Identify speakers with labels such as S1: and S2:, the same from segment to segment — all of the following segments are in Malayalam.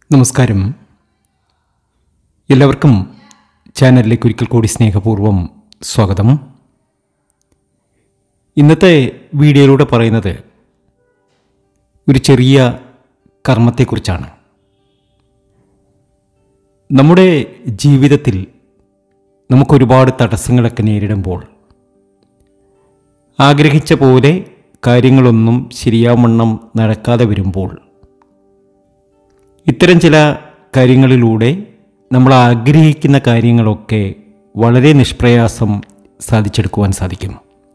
S1: നമസ്കാരം എല്ലാവർക്കും ചാനലിലേക്ക് ഒരിക്കൽ കൂടി സ്നേഹപൂർവ്വം സ്വാഗതം ഇന്നത്തെ വീഡിയോയിലൂടെ പറയുന്നത് ഒരു ചെറിയ കർമ്മത്തെക്കുറിച്ചാണ് നമ്മുടെ ജീവിതത്തിൽ നമുക്കൊരുപാട് തടസ്സങ്ങളൊക്കെ നേരിടുമ്പോൾ ആഗ്രഹിച്ച പോലെ കാര്യങ്ങളൊന്നും ശരിയാവണ്ണം നടക്കാതെ വരുമ്പോൾ ഇത്തരം ചില കാര്യങ്ങളിലൂടെ നമ്മൾ ആഗ്രഹിക്കുന്ന കാര്യങ്ങളൊക്കെ വളരെ നിഷ്പ്രയാസം സാധിച്ചെടുക്കുവാൻ സാധിക്കും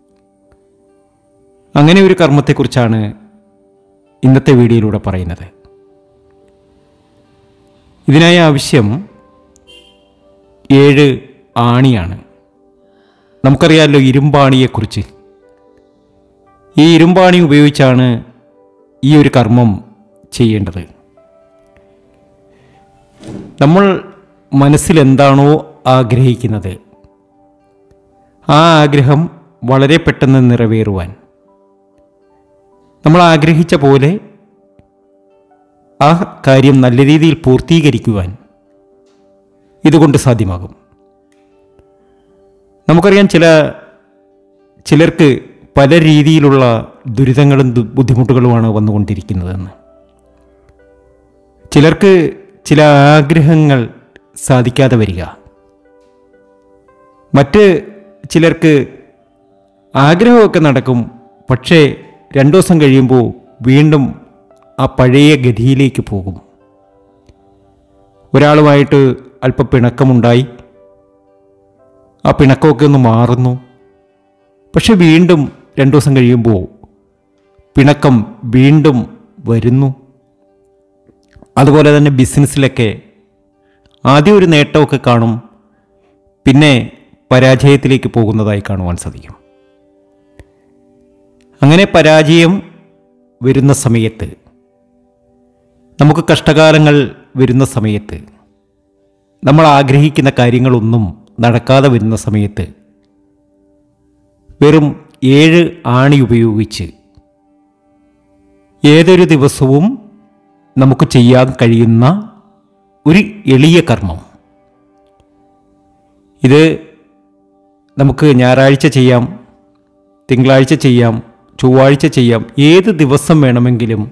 S1: അങ്ങനെ ഒരു കർമ്മത്തെക്കുറിച്ചാണ് ഇന്നത്തെ വീഡിയോയിലൂടെ പറയുന്നത് ഇതിനായി ആവശ്യം ഏഴ് ആണിയാണ് നമുക്കറിയാമല്ലോ ഇരുമ്പാണിയെക്കുറിച്ച് ഈ ഇരുമ്പാണി ഉപയോഗിച്ചാണ് ഈ ഒരു കർമ്മം ചെയ്യേണ്ടത് നമ്മൾ മനസ്സിൽ എന്താണോ ആഗ്രഹിക്കുന്നത് ആ ആഗ്രഹം വളരെ പെട്ടെന്ന് നിറവേറുവാൻ നമ്മൾ ആഗ്രഹിച്ച പോലെ ആ കാര്യം നല്ല രീതിയിൽ പൂർത്തീകരിക്കുവാൻ ഇതുകൊണ്ട് സാധ്യമാകും നമുക്കറിയാം ചില ചിലർക്ക് പല രീതിയിലുള്ള ദുരിതങ്ങളും ദു- ബുദ്ധിമുട്ടുകളുമാണ് വന്നുകൊണ്ടിരിക്കുന്നതെന്ന് ചിലർക്ക് ചില ആഗ്രഹങ്ങൾ സാധിക്കാതെ വരിക മറ്റ് ചിലർക്ക് ആഗ്രഹമൊക്കെ നടക്കും പക്ഷേ രണ്ടു ദിവസം കഴിയുമ്പോൾ വീണ്ടും ആ പഴയ ഗതിയിലേക്ക് പോകും ഒരാളുമായിട്ട് അല്പം പിണക്കമുണ്ടായി ആ പിണക്കമൊക്കെ ഒന്ന് മാറുന്നു പക്ഷെ വീണ്ടും രണ്ടു ദിവസം കഴിയുമ്പോൾ പിണക്കം വീണ്ടും വരുന്നു അതുപോലെ തന്നെ ബിസിനസ്സിലൊക്കെ ആദ്യം ഒരു നേട്ടമൊക്കെ കാണും പിന്നെ പരാജയത്തിലേക്ക് പോകുന്നതായി കാണുവാൻ സാധിക്കും അങ്ങനെ പരാജയം വരുന്ന സമയത്ത് നമുക്ക് കഷ്ടകാലങ്ങൾ വരുന്ന സമയത്ത് നമ്മൾ ആഗ്രഹിക്കുന്ന കാര്യങ്ങളൊന്നും നടക്കാതെ വരുന്ന സമയത്ത് വെറും ഏഴ് ആണി ഉപയോഗിച്ച് ഏതൊരു ദിവസവും നമുക്ക് ചെയ്യാൻ കഴിയുന്ന ഒരു എളിയ കർമ്മം ഇത് നമുക്ക് ഞായറാഴ്ച ചെയ്യാം തിങ്കളാഴ്ച ചെയ്യാം ചൊവ്വാഴ്ച ചെയ്യാം ഏത് ദിവസം വേണമെങ്കിലും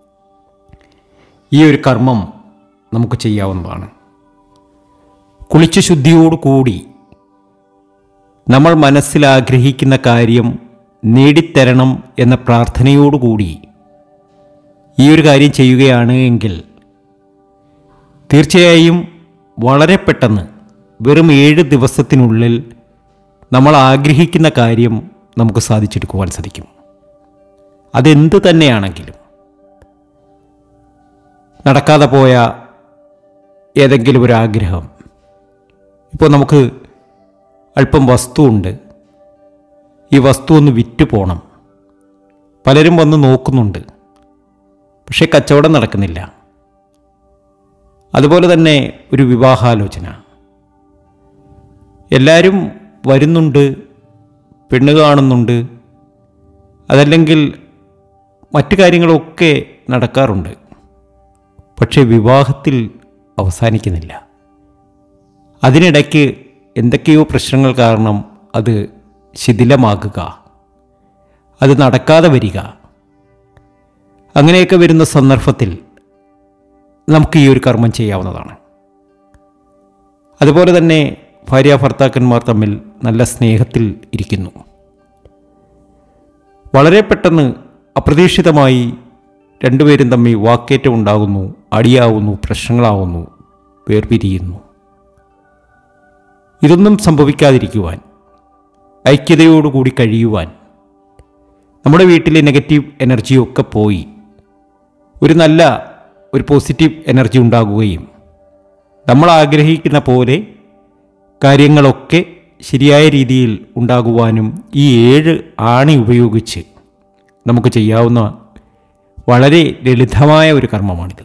S1: ഈ ഒരു കർമ്മം നമുക്ക് ചെയ്യാവുന്നതാണ് കുളിച്ച ശുദ്ധിയോടുകൂടി നമ്മൾ മനസ്സിൽ ആഗ്രഹിക്കുന്ന കാര്യം നേടിത്തരണം എന്ന പ്രാർത്ഥനയോടുകൂടി ഈ ഒരു കാര്യം ചെയ്യുകയാണ് എങ്കിൽ തീർച്ചയായും വളരെ പെട്ടെന്ന് വെറും ഏഴ് ദിവസത്തിനുള്ളിൽ നമ്മൾ ആഗ്രഹിക്കുന്ന കാര്യം നമുക്ക് സാധിച്ചെടുക്കുവാൻ സാധിക്കും അതെന്ത് തന്നെയാണെങ്കിലും നടക്കാതെ പോയ ഏതെങ്കിലും ഒരു ആഗ്രഹം ഇപ്പോൾ നമുക്ക് അല്പം വസ്തുവുണ്ട് ഈ വസ്തു ഒന്ന് വിറ്റ് പോകണം പലരും വന്ന് നോക്കുന്നുണ്ട് പക്ഷേ കച്ചവടം നടക്കുന്നില്ല അതുപോലെ തന്നെ ഒരു വിവാഹാലോചന എല്ലാവരും വരുന്നുണ്ട് പെണ്ണ് കാണുന്നുണ്ട് അതല്ലെങ്കിൽ മറ്റു കാര്യങ്ങളൊക്കെ നടക്കാറുണ്ട് പക്ഷേ വിവാഹത്തിൽ അവസാനിക്കുന്നില്ല അതിനിടയ്ക്ക് എന്തൊക്കെയോ പ്രശ്നങ്ങൾ കാരണം അത് ശിഥിലമാകുക അത് നടക്കാതെ വരിക അങ്ങനെയൊക്കെ വരുന്ന സന്ദർഭത്തിൽ നമുക്ക് ഈ ഒരു കർമ്മം ചെയ്യാവുന്നതാണ് അതുപോലെ തന്നെ ഭാര്യ ഭർത്താക്കന്മാർ തമ്മിൽ നല്ല സ്നേഹത്തിൽ ഇരിക്കുന്നു വളരെ പെട്ടെന്ന് അപ്രതീക്ഷിതമായി രണ്ടുപേരും തമ്മിൽ വാക്കേറ്റം ഉണ്ടാകുന്നു അടിയാവുന്നു പ്രശ്നങ്ങളാവുന്നു വേർപിരിയുന്നു ഇതൊന്നും സംഭവിക്കാതിരിക്കുവാൻ ഐക്യതയോടുകൂടി കഴിയുവാൻ നമ്മുടെ വീട്ടിലെ നെഗറ്റീവ് എനർജിയൊക്കെ പോയി ഒരു നല്ല ഒരു പോസിറ്റീവ് എനർജി ഉണ്ടാകുകയും നമ്മൾ ആഗ്രഹിക്കുന്ന പോലെ കാര്യങ്ങളൊക്കെ ശരിയായ രീതിയിൽ ഉണ്ടാകുവാനും ഈ ഏഴ് ആണി ഉപയോഗിച്ച് നമുക്ക് ചെയ്യാവുന്ന വളരെ ലളിതമായ ഒരു കർമ്മമാണിത്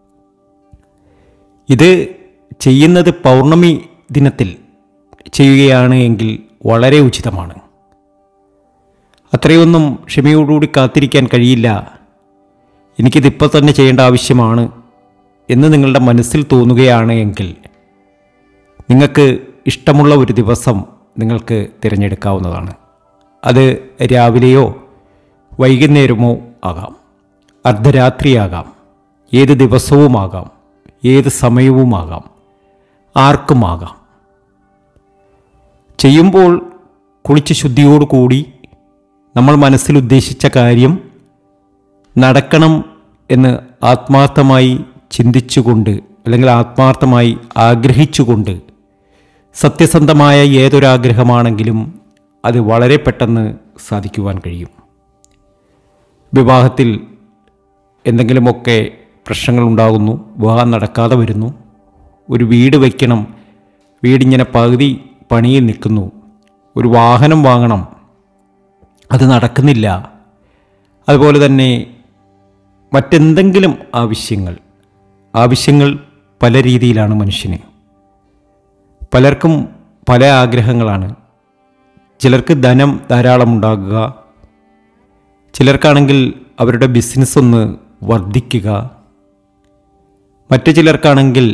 S1: ഇത് ചെയ്യുന്നത് പൗർണമി ദിനത്തിൽ ചെയ്യുകയാണ് എങ്കിൽ വളരെ ഉചിതമാണ് അത്രയൊന്നും ക്ഷമയോടുകൂടി കാത്തിരിക്കാൻ കഴിയില്ല എനിക്കിത് ഇപ്പോൾ തന്നെ ചെയ്യേണ്ട ആവശ്യമാണ് എന്ന് നിങ്ങളുടെ മനസ്സിൽ തോന്നുകയാണ് എങ്കിൽ നിങ്ങൾക്ക് ഇഷ്ടമുള്ള ഒരു ദിവസം നിങ്ങൾക്ക് തിരഞ്ഞെടുക്കാവുന്നതാണ് അത് രാവിലെയോ വൈകുന്നേരമോ ആകാം അർദ്ധരാത്രിയാകാം ഏത് ദിവസവുമാകാം ഏത് സമയവുമാകാം ആർക്കുമാകാം ചെയ്യുമ്പോൾ കുളിച്ച് ശുദ്ധിയോടുകൂടി നമ്മൾ മനസ്സിൽ ഉദ്ദേശിച്ച കാര്യം നടക്കണം എന്ന് ആത്മാർത്ഥമായി ചിന്തിച്ചുകൊണ്ട് അല്ലെങ്കിൽ ആത്മാർത്ഥമായി ആഗ്രഹിച്ചുകൊണ്ട് സത്യസന്ധമായ ഏതൊരാഗ്രഹമാണെങ്കിലും അത് വളരെ പെട്ടെന്ന് സാധിക്കുവാൻ കഴിയും വിവാഹത്തിൽ എന്തെങ്കിലുമൊക്കെ പ്രശ്നങ്ങൾ ഉണ്ടാകുന്നു വിവാഹം നടക്കാതെ വരുന്നു ഒരു വീട് വയ്ക്കണം വീടിങ്ങനെ പകുതി പണിയിൽ നിൽക്കുന്നു ഒരു വാഹനം വാങ്ങണം അത് നടക്കുന്നില്ല അതുപോലെ തന്നെ മറ്റെന്തെങ്കിലും ആവശ്യങ്ങൾ ആവശ്യങ്ങൾ പല രീതിയിലാണ് മനുഷ്യന് പലർക്കും പല ആഗ്രഹങ്ങളാണ് ചിലർക്ക് ധനം ധാരാളം ഉണ്ടാകുക ചിലർക്കാണെങ്കിൽ അവരുടെ ബിസിനസ് ഒന്ന് വർദ്ധിക്കുക മറ്റു ചിലർക്കാണെങ്കിൽ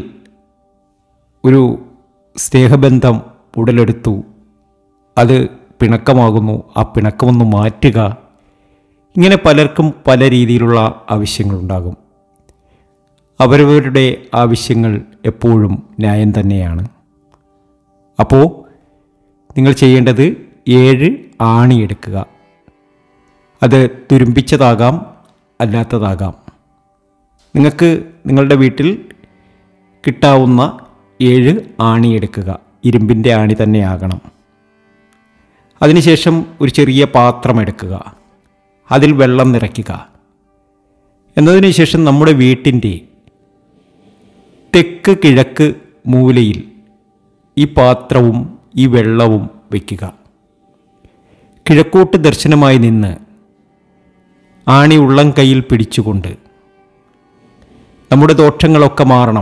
S1: ഒരു സ്നേഹബന്ധം ഉടലെടുത്തു അത് പിണക്കമാകുന്നു ആ പിണക്കമൊന്ന് മാറ്റുക ഇങ്ങനെ പലർക്കും പല രീതിയിലുള്ള ആവശ്യങ്ങളുണ്ടാകും അവരവരുടെ ആവശ്യങ്ങൾ എപ്പോഴും ന്യായം തന്നെയാണ് അപ്പോൾ നിങ്ങൾ ചെയ്യേണ്ടത് ഏഴ് ആണി എടുക്കുക അത് തുരുമ്പിച്ചതാകാം അല്ലാത്തതാകാം നിങ്ങൾക്ക് നിങ്ങളുടെ വീട്ടിൽ കിട്ടാവുന്ന ഏഴ് ആണി എടുക്കുക ഇരുമ്പിൻ്റെ ആണി തന്നെ ആകണം അതിനുശേഷം ഒരു ചെറിയ പാത്രം എടുക്കുക അതിൽ വെള്ളം നിറയ്ക്കുക എന്നതിന് ശേഷം നമ്മുടെ വീട്ടിൻ്റെ തെക്ക് കിഴക്ക് മൂലയിൽ ഈ പാത്രവും ഈ വെള്ളവും വയ്ക്കുക കിഴക്കോട്ട് ദർശനമായി നിന്ന് ആണി ഉള്ളം കയ്യിൽ പിടിച്ചുകൊണ്ട് നമ്മുടെ ദോഷങ്ങളൊക്കെ മാറണം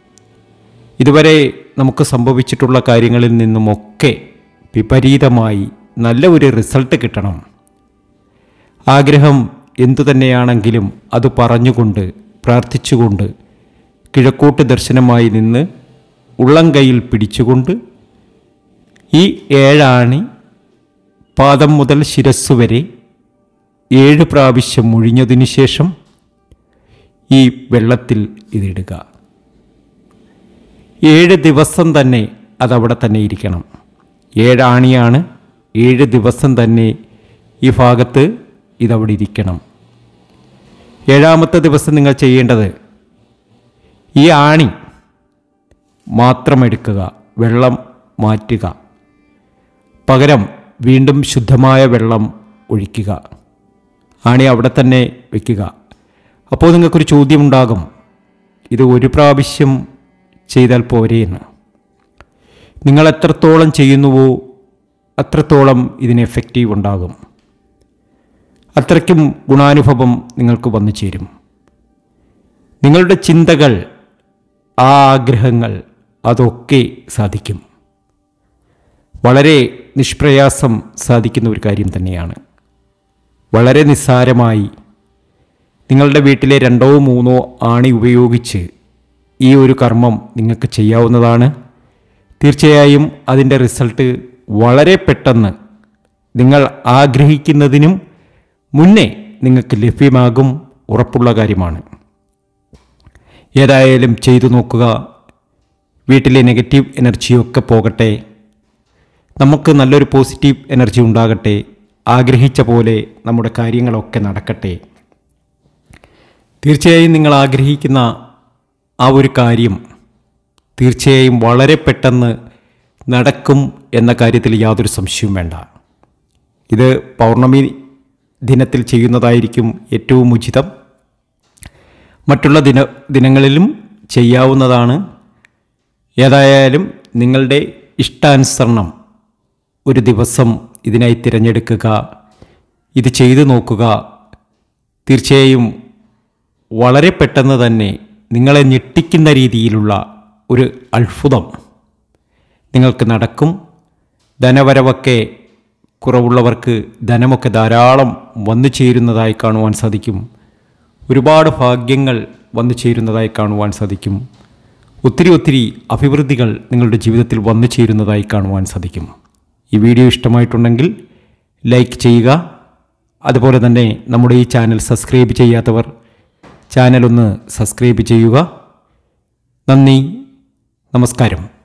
S1: ഇതുവരെ നമുക്ക് സംഭവിച്ചിട്ടുള്ള കാര്യങ്ങളിൽ നിന്നുമൊക്കെ വിപരീതമായി നല്ല ഒരു റിസൾട്ട് കിട്ടണം ആഗ്രഹം എന്തു തന്നെയാണെങ്കിലും അത് പറഞ്ഞുകൊണ്ട് പ്രാർത്ഥിച്ചുകൊണ്ട് കിഴക്കോട്ട് ദർശനമായി നിന്ന് ഉള്ളം കൈയിൽ പിടിച്ചുകൊണ്ട് ഈ ഏഴാണി പാദം മുതൽ ശിരസ് വരെ ഏഴ് പ്രാവശ്യം മുഴിഞ്ഞതിനു ശേഷം ഈ വെള്ളത്തിൽ ഇതിടുക ഏഴ് ദിവസം തന്നെ അതവിടെ തന്നെ ഇരിക്കണം ഏഴാണിയാണ് ഏഴ് ദിവസം തന്നെ ഈ ഭാഗത്ത് ഇതവിടെ ഇരിക്കണം ഏഴാമത്തെ ദിവസം നിങ്ങൾ ചെയ്യേണ്ടത് ഈ ആണി മാത്രം എടുക്കുക വെള്ളം മാറ്റുക പകരം വീണ്ടും ശുദ്ധമായ വെള്ളം ഒഴിക്കുക ആണി അവിടെ തന്നെ വയ്ക്കുക അപ്പോൾ നിങ്ങൾക്കൊരു ചോദ്യമുണ്ടാകും ഇത് ഒരു പ്രാവശ്യം ചെയ്താൽ പോരെ എന്ന് നിങ്ങൾ എത്രത്തോളം ചെയ്യുന്നുവോ അത്രത്തോളം ഇതിന് എഫക്റ്റീവ് ഉണ്ടാകും അത്രയ്ക്കും ഗുണാനുഭവം നിങ്ങൾക്ക് വന്നു ചേരും നിങ്ങളുടെ ചിന്തകൾ ആ ആഗ്രഹങ്ങൾ അതൊക്കെ സാധിക്കും വളരെ നിഷ്പ്രയാസം സാധിക്കുന്ന ഒരു കാര്യം തന്നെയാണ് വളരെ നിസ്സാരമായി നിങ്ങളുടെ വീട്ടിലെ രണ്ടോ മൂന്നോ ആണി ഉപയോഗിച്ച് ഈ ഒരു കർമ്മം നിങ്ങൾക്ക് ചെയ്യാവുന്നതാണ് തീർച്ചയായും അതിൻ്റെ റിസൾട്ട് വളരെ പെട്ടെന്ന് നിങ്ങൾ ആഗ്രഹിക്കുന്നതിനും മുന്നേ നിങ്ങൾക്ക് ലഭ്യമാകും ഉറപ്പുള്ള കാര്യമാണ് ഏതായാലും ചെയ്തു നോക്കുക വീട്ടിലെ നെഗറ്റീവ് എനർജിയൊക്കെ പോകട്ടെ നമുക്ക് നല്ലൊരു പോസിറ്റീവ് എനർജി ഉണ്ടാകട്ടെ ആഗ്രഹിച്ച പോലെ നമ്മുടെ കാര്യങ്ങളൊക്കെ നടക്കട്ടെ തീർച്ചയായും നിങ്ങൾ ആഗ്രഹിക്കുന്ന ആ ഒരു കാര്യം തീർച്ചയായും വളരെ പെട്ടെന്ന് നടക്കും എന്ന കാര്യത്തിൽ യാതൊരു സംശയവും വേണ്ട ഇത് പൗർണമി ദിനത്തിൽ ചെയ്യുന്നതായിരിക്കും ഏറ്റവും ഉചിതം മറ്റുള്ള ദിന ദിനങ്ങളിലും ചെയ്യാവുന്നതാണ് ഏതായാലും നിങ്ങളുടെ ഇഷ്ടാനുസരണം ഒരു ദിവസം ഇതിനായി തിരഞ്ഞെടുക്കുക ഇത് ചെയ്തു നോക്കുക തീർച്ചയായും വളരെ പെട്ടെന്ന് തന്നെ നിങ്ങളെ ഞെട്ടിക്കുന്ന രീതിയിലുള്ള ഒരു അത്ഭുതം നിങ്ങൾക്ക് നടക്കും ധനവരവൊക്കെ കുറവുള്ളവർക്ക് ധനമൊക്കെ ധാരാളം വന്നു ചേരുന്നതായി കാണുവാൻ സാധിക്കും ഒരുപാട് ഭാഗ്യങ്ങൾ വന്നു ചേരുന്നതായി കാണുവാൻ സാധിക്കും ഒത്തിരി ഒത്തിരി അഭിവൃദ്ധികൾ നിങ്ങളുടെ ജീവിതത്തിൽ വന്നു ചേരുന്നതായി കാണുവാൻ സാധിക്കും ഈ വീഡിയോ ഇഷ്ടമായിട്ടുണ്ടെങ്കിൽ ലൈക്ക് ചെയ്യുക അതുപോലെ തന്നെ നമ്മുടെ ഈ ചാനൽ സബ്സ്ക്രൈബ് ചെയ്യാത്തവർ ചാനൽ ഒന്ന് സബ്സ്ക്രൈബ് ചെയ്യുക നന്ദി നമസ്കാരം